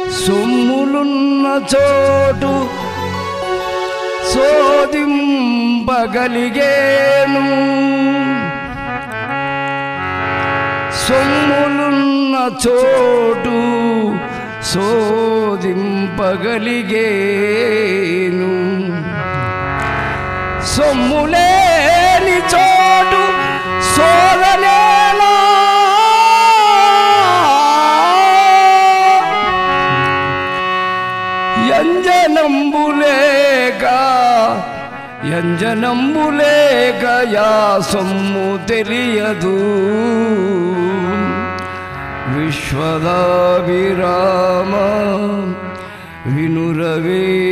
సొమ్ములున్న చోటు శోధింపగలిగేను సొమ్ములున్న చోటు శోధింపగలిగేను సొమ్ములేని చోటు సోదనేలా యంజనంబులేక యంజనంబులేక యా సొమ్ము తెలియదు విశ్వదాభిరామ వినురవే